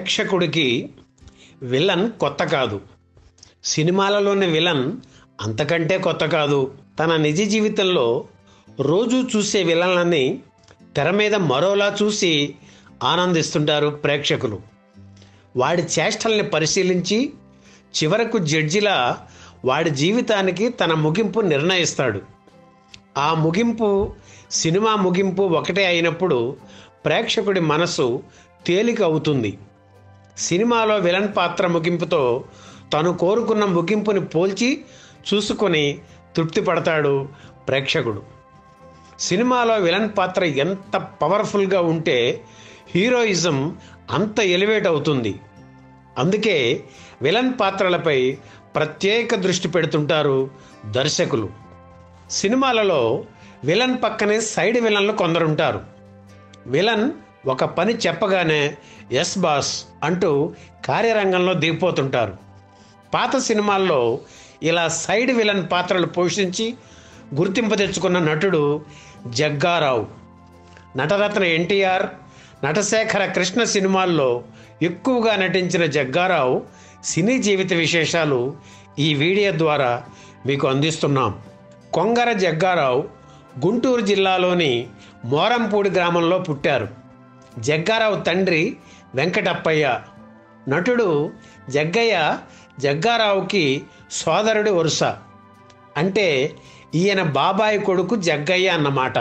ప్రేక్షకుడికి villain కొత్త కాదు సినిమాలలోని villain అంతకంటే కొత్త కాదు తన నిజ జీవితంలో రోజు చూసే విలన్లని తెర మీద మరోలా చూసి ఆనందిస్తుంటారు ప్రేక్షకులు వాడి చేష్టల్ని పరిశీలించి చివరకు జడ్జిలా వాడి జీవితానికి తన ముగింపు నిర్ణయిస్తాడు ఆ ముగింపు సినిమా ముగింపు ఒకటే అయినప్పుడు ప్రేక్షకుడి మనసు తేలిక అవుతుంది సినిమాలో విలన్ పాత్ర ముగింపుతో తను కోరుకున్న ముగింపుని పోల్చి చూసుకొని తృప్తి పడతాడు ప్రేక్షకుడు సినిమాలో విలన్ పాత్ర ఎంత పవర్ఫుల్గా ఉంటే హీరోయిజం అంత ఎలివేట్ అవుతుంది అందుకే విలన్ పాత్రలపై ప్రత్యేక దృష్టి పెడుతుంటారు దర్శకులు సినిమాలలో విలన్ పక్కనే సైడ్ విలన్లు కొందరుంటారు విలన్ ఒక పని చెప్పగానే ఎస్ బాస్ అంటూ కార్యరంగంలో దిగిపోతుంటారు పాత సినిమాల్లో ఇలా సైడ్ విలన్ పాత్రలు పోషించి గుర్తింపు తెచ్చుకున్న నటుడు జగ్గారావు నటరత్న ఎన్టీఆర్ నటశేఖర కృష్ణ సినిమాల్లో ఎక్కువగా నటించిన జగ్గారావు సినీ జీవిత విశేషాలు ఈ వీడియో ద్వారా మీకు అందిస్తున్నాం కొంగర జగ్గారావు గుంటూరు జిల్లాలోని మోరంపూడి గ్రామంలో పుట్టారు జగ్గారావు తండ్రి వెంకటప్పయ్య నటుడు జగ్గయ్య జగ్గారావుకి సోదరుడి వరుస అంటే ఈయన బాబాయి కొడుకు జగ్గయ్య అన్నమాట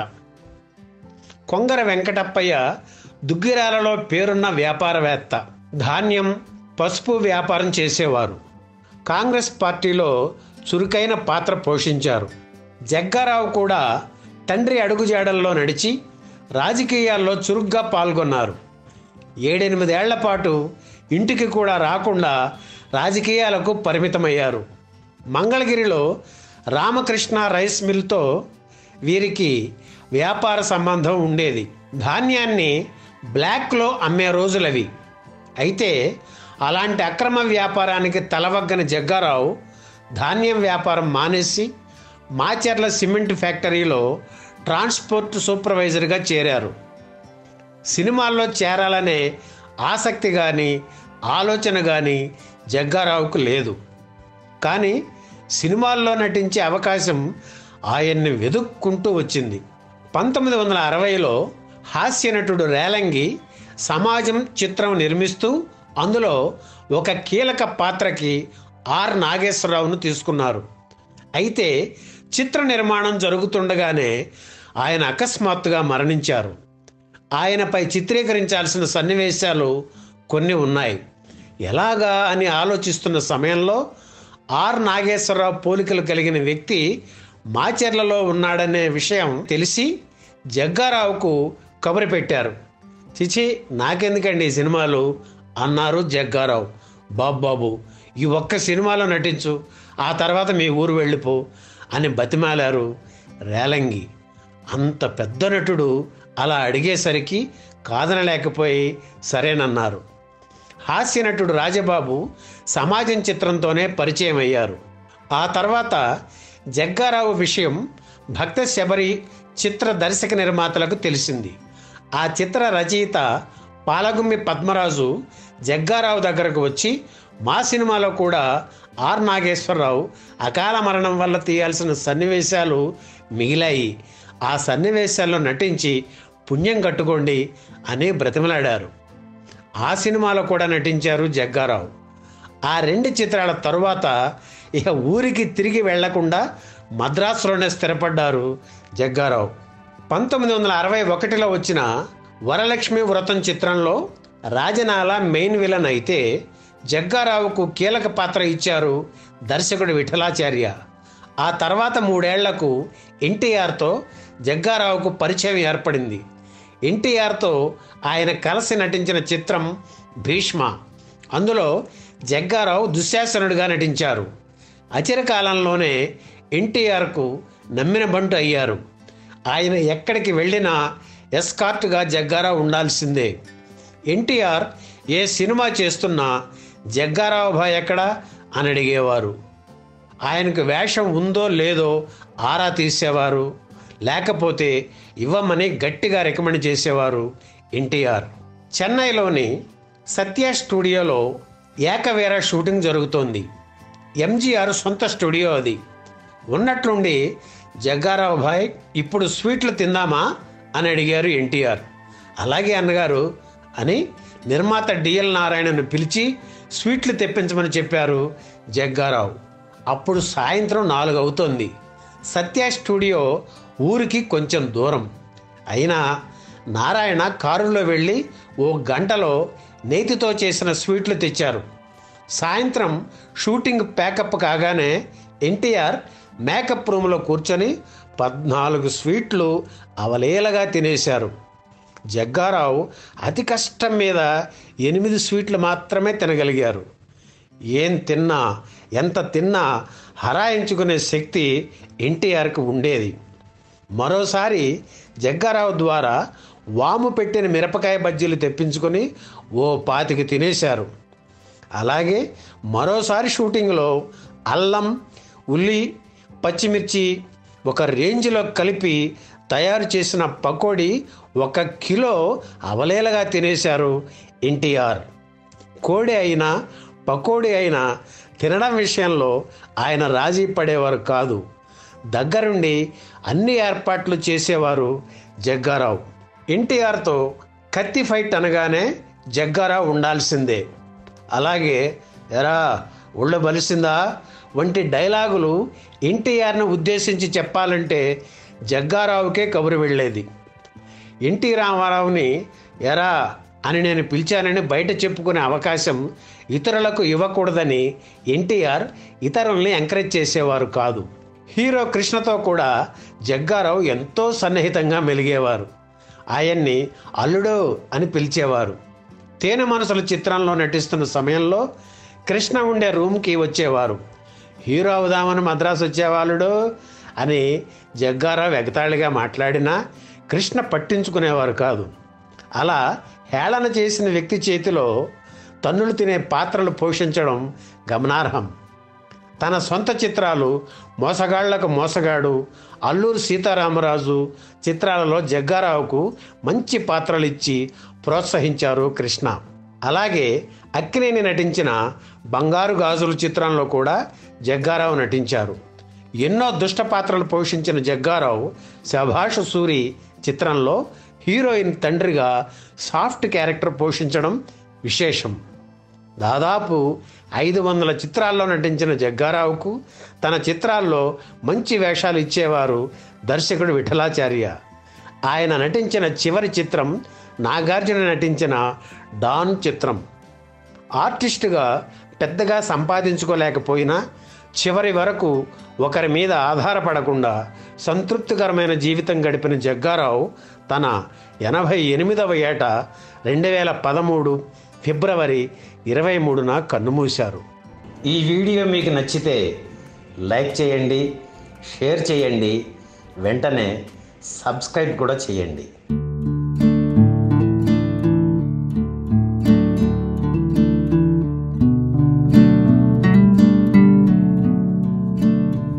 కొంగర వెంకటప్పయ్య దుగ్గిరాలలో పేరున్న వ్యాపారవేత్త ధాన్యం పసుపు వ్యాపారం చేసేవారు కాంగ్రెస్ పార్టీలో చురుకైన పాత్ర పోషించారు జగ్గారావు కూడా తండ్రి అడుగుజాడల్లో నడిచి రాజకీయాల్లో చురుగ్గా పాల్గొన్నారు ఏడెనిమిదేళ్ల పాటు ఇంటికి కూడా రాకుండా రాజకీయాలకు పరిమితమయ్యారు మంగళగిరిలో రామకృష్ణ రైస్ మిల్తో వీరికి వ్యాపార సంబంధం ఉండేది ధాన్యాన్ని బ్లాక్లో అమ్మే రోజులవి అయితే అలాంటి అక్రమ వ్యాపారానికి తలవగ్గని జగ్గారావు ధాన్యం వ్యాపారం మానేసి మాచర్ల సిమెంట్ ఫ్యాక్టరీలో ట్రాన్స్పోర్ట్ సూపర్వైజర్గా చేరారు సినిమాల్లో చేరాలనే ఆసక్తి కానీ ఆలోచన కానీ జగ్గారావుకు లేదు కానీ సినిమాల్లో నటించే అవకాశం ఆయన్ని వెదుక్కుంటూ వచ్చింది పంతొమ్మిది వందల అరవైలో హాస్య నటుడు రేలంగి సమాజం చిత్రం నిర్మిస్తూ అందులో ఒక కీలక పాత్రకి ఆర్ నాగేశ్వరరావును తీసుకున్నారు అయితే చిత్ర నిర్మాణం జరుగుతుండగానే ఆయన అకస్మాత్తుగా మరణించారు ఆయనపై చిత్రీకరించాల్సిన సన్నివేశాలు కొన్ని ఉన్నాయి ఎలాగా అని ఆలోచిస్తున్న సమయంలో ఆర్ నాగేశ్వరరావు పోలికలు కలిగిన వ్యక్తి మాచెర్లలో ఉన్నాడనే విషయం తెలిసి జగ్గారావుకు కబురు పెట్టారు చిచి నాకెందుకండి ఈ సినిమాలు అన్నారు జగ్గారావు బాబు బాబు ఈ ఒక్క సినిమాలో నటించు ఆ తర్వాత మీ ఊరు వెళ్ళిపో అని బతిమాలారు రేలంగి అంత పెద్ద నటుడు అలా అడిగేసరికి కాదనలేకపోయి సరేనన్నారు హాస్య నటుడు రాజబాబు సమాజం చిత్రంతోనే పరిచయం అయ్యారు ఆ తర్వాత జగ్గారావు విషయం భక్త శబరి చిత్ర దర్శక నిర్మాతలకు తెలిసింది ఆ చిత్ర రచయిత పాలగుమ్మి పద్మరాజు జగ్గారావు దగ్గరకు వచ్చి మా సినిమాలో కూడా ఆర్ నాగేశ్వరరావు అకాల మరణం వల్ల తీయాల్సిన సన్నివేశాలు మిగిలాయి ఆ సన్నివేశాల్లో నటించి పుణ్యం కట్టుకోండి అని బ్రతిమలాడారు ఆ సినిమాలో కూడా నటించారు జగ్గారావు ఆ రెండు చిత్రాల తరువాత ఇక ఊరికి తిరిగి వెళ్లకుండా మద్రాసులోనే స్థిరపడ్డారు జగ్గారావు పంతొమ్మిది వందల అరవై ఒకటిలో వచ్చిన వరలక్ష్మి వ్రతం చిత్రంలో రాజనాల మెయిన్ విలన్ అయితే జగ్గారావుకు కీలక పాత్ర ఇచ్చారు దర్శకుడు విఠలాచార్య ఆ తర్వాత మూడేళ్లకు ఎన్టీఆర్తో జగ్గారావుకు పరిచయం ఏర్పడింది ఎన్టీఆర్తో ఆయన కలిసి నటించిన చిత్రం భీష్మ అందులో జగ్గారావు దుశ్శాసనుడిగా నటించారు అచిరకాలంలోనే ఎన్టీఆర్కు నమ్మిన బంటు అయ్యారు ఆయన ఎక్కడికి వెళ్ళినా ఎస్కార్ట్గా జగ్గారావు ఉండాల్సిందే ఎన్టీఆర్ ఏ సినిమా చేస్తున్నా జగ్గారావు భాయ్ ఎక్కడా అని అడిగేవారు ఆయనకు వేషం ఉందో లేదో ఆరా తీసేవారు లేకపోతే ఇవ్వమని గట్టిగా రికమెండ్ చేసేవారు ఎన్టీఆర్ చెన్నైలోని సత్య స్టూడియోలో ఏకవీర షూటింగ్ జరుగుతోంది ఎంజీఆర్ సొంత స్టూడియో అది ఉన్నట్లుండి జగ్గారావు భాయ్ ఇప్పుడు స్వీట్లు తిందామా అని అడిగారు ఎన్టీఆర్ అలాగే అన్నగారు అని నిర్మాత డిఎల్ నారాయణను పిలిచి స్వీట్లు తెప్పించమని చెప్పారు జగ్గారావు అప్పుడు సాయంత్రం నాలుగు అవుతోంది సత్య స్టూడియో ఊరికి కొంచెం దూరం అయినా నారాయణ కారులో వెళ్ళి ఓ గంటలో నేతితో చేసిన స్వీట్లు తెచ్చారు సాయంత్రం షూటింగ్ ప్యాకప్ కాగానే ఎన్టీఆర్ మేకప్ రూమ్లో కూర్చొని పద్నాలుగు స్వీట్లు అవలీలగా తినేశారు జగ్గారావు అతి కష్టం మీద ఎనిమిది స్వీట్లు మాత్రమే తినగలిగారు ఏం తిన్నా ఎంత తిన్నా హరాయించుకునే శక్తి ఎన్టీఆర్కి ఉండేది మరోసారి జగ్గారావు ద్వారా వాము పెట్టిన మిరపకాయ బజ్జీలు తెప్పించుకొని ఓ పాతికి తినేశారు అలాగే మరోసారి షూటింగ్లో అల్లం ఉల్లి పచ్చిమిర్చి ఒక రేంజ్లో కలిపి తయారు చేసిన పకోడీ ఒక కిలో అవలేలగా తినేశారు ఎన్టీఆర్ కోడి అయినా పకోడీ అయినా తినడం విషయంలో ఆయన రాజీ పడేవారు కాదు దగ్గరుండి అన్ని ఏర్పాట్లు చేసేవారు జగ్గారావు ఎన్టీఆర్తో కత్తి ఫైట్ అనగానే జగ్గారావు ఉండాల్సిందే అలాగే ఎరా ఒళ్ళు బలిసిందా వంటి డైలాగులు ఎన్టీఆర్ను ఉద్దేశించి చెప్పాలంటే జగ్గారావుకే కబురు వెళ్ళేది ఎన్టీ రామారావుని ఎరా అని నేను పిలిచానని బయట చెప్పుకునే అవకాశం ఇతరులకు ఇవ్వకూడదని ఎన్టీఆర్ ఇతరుల్ని ఎంకరేజ్ చేసేవారు కాదు హీరో కృష్ణతో కూడా జగ్గారావు ఎంతో సన్నిహితంగా మెలిగేవారు ఆయన్ని అల్లుడు అని పిలిచేవారు తేనె మనసుల చిత్రంలో నటిస్తున్న సమయంలో కృష్ణ ఉండే రూమ్కి వచ్చేవారు హీరో అవుదామని మద్రాసు వచ్చేవాళ్ళుడు అని జగ్గారావు ఎగతాళిగా మాట్లాడినా కృష్ణ పట్టించుకునేవారు కాదు అలా హేళన చేసిన వ్యక్తి చేతిలో తన్నులు తినే పాత్రలు పోషించడం గమనార్హం తన సొంత చిత్రాలు మోసగాళ్లకు మోసగాడు అల్లూరు సీతారామరాజు చిత్రాలలో జగ్గారావుకు మంచి పాత్రలు ఇచ్చి ప్రోత్సహించారు కృష్ణ అలాగే అక్కినేని నటించిన బంగారు గాజులు చిత్రంలో కూడా జగ్గారావు నటించారు ఎన్నో దుష్ట పాత్రలు పోషించిన జగ్గారావు శభాష్ సూరి చిత్రంలో హీరోయిన్ తండ్రిగా సాఫ్ట్ క్యారెక్టర్ పోషించడం విశేషం దాదాపు ఐదు వందల చిత్రాల్లో నటించిన జగ్గారావుకు తన చిత్రాల్లో మంచి వేషాలు ఇచ్చేవారు దర్శకుడు విఠలాచార్య ఆయన నటించిన చివరి చిత్రం నాగార్జున నటించిన డాన్ చిత్రం ఆర్టిస్టుగా పెద్దగా సంపాదించుకోలేకపోయినా చివరి వరకు ఒకరి మీద ఆధారపడకుండా సంతృప్తికరమైన జీవితం గడిపిన జగ్గారావు తన ఎనభై ఎనిమిదవ ఏట రెండు వేల పదమూడు ఫిబ్రవరి ఇరవై మూడున కన్నుమూశారు ఈ వీడియో మీకు నచ్చితే లైక్ చేయండి షేర్ చేయండి వెంటనే సబ్స్క్రైబ్ కూడా చేయండి